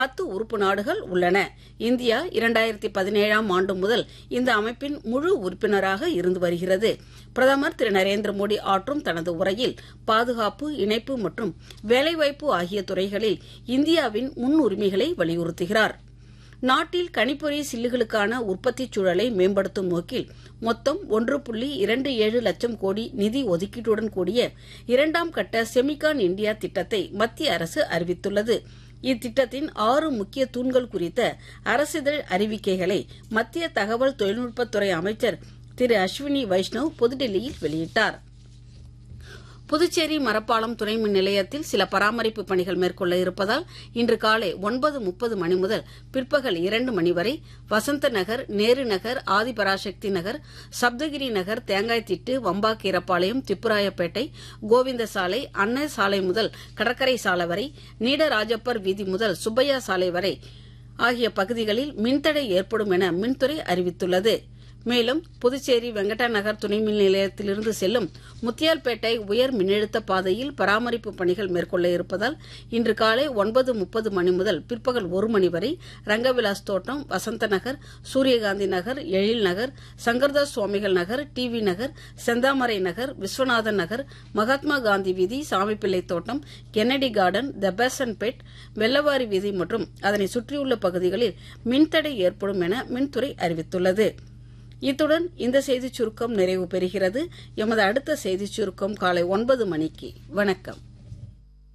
பத்து உறுப்பு நாடுகள் உள்ளன இந்தியா இரண்டாயிரத்தி பதினேழாம் ஆண்டு முதல் இந்த அமைப்பின் முழு உறுப்பினராக இருந்து வருகிறது பிரதமர் திரு நரேந்திர மோடி ஆற்றும் தனது உரையில் பாதுகாப்பு இணைப்பு மற்றும் வேலைவாய்ப்பு ஆகிய துறைகளில் இந்தியாவின் முன்னுரிமைகளை வலியுறுத்துகிறார் நாட்டில் கணிப்பொறி சில்லுகளுக்கான உற்பத்திச் சூழலை மேம்படுத்தும் நோக்கில் மொத்தம் ஒன்று புள்ளி இரண்டு ஏழு லட்சம் கோடி நிதி ஒதுக்கீட்டுடன் கூடிய இரண்டாம் கட்ட செமிகான் இந்தியா திட்டத்தை மத்திய அரசு அறிவித்துள்ளது இத்திட்டத்தின் ஆறு முக்கிய தூண்கள் குறித்த அரசிதழ் அறிவிக்கைகளை மத்திய தகவல் தொழில்நுட்பத்துறை அமைச்சர் திரு அஸ்வினி வைஷ்ணவ் புதுடெல்லியில் வெளியிட்டார் புதுச்சேரி மரப்பாலம் துணை மின் நிலையத்தில் சில பராமரிப்பு பணிகள் மேற்கொள்ள இருப்பதால் இன்று காலை ஒன்பது முப்பது மணி முதல் பிற்பகல் இரண்டு மணி வரை வசந்த நகர் நேரு நகர் ஆதிபராசக்தி நகர் சப்தகிரி நகர் தேங்காய்த்திட்டு வம்பாக்கீரப்பாளையம் திப்புராயப்பேட்டை கோவிந்த சாலை அன்னை சாலை முதல் கடற்கரை சாலை வரை நீடராஜப்பர் வீதி முதல் சுப்பையா சாலை வரை ஆகிய பகுதிகளில் மின்தடை ஏற்படும் என மின்துறை அறிவித்துள்ளது மேலும் புதுச்சேரி வெங்கடா நகர் துணை மின் நிலையத்திலிருந்து செல்லும் முத்தியால்பேட்டை உயர் மின்னழுத்த பாதையில் பராமரிப்பு பணிகள் மேற்கொள்ள இருப்பதால் இன்று காலை ஒன்பது முப்பது மணி முதல் பிற்பகல் ஒரு மணி வரை ரங்கவிலாஸ் தோட்டம் வசந்த நகர் சூரியகாந்தி நகர் எழில் நகர் சங்கர்தாஸ் சுவாமிகள் நகர் டிவி நகர் செந்தாமரை நகர் விஸ்வநாதன் நகர் மகாத்மா காந்தி வீதி சாமிப்பிள்ளை தோட்டம் கென்னடி கார்டன் த பெட் வெள்ளவாரி வீதி மற்றும் அதனை சுற்றியுள்ள பகுதிகளில் மின்தடை ஏற்படும் என மின்துறை அறிவித்துள்ளது இத்துடன் இந்த செய்திச் சுருக்கம் நிறைவு பெறுகிறது எமது அடுத்த செய்திச் சுருக்கம் காலை ஒன்பது மணிக்கு வணக்கம்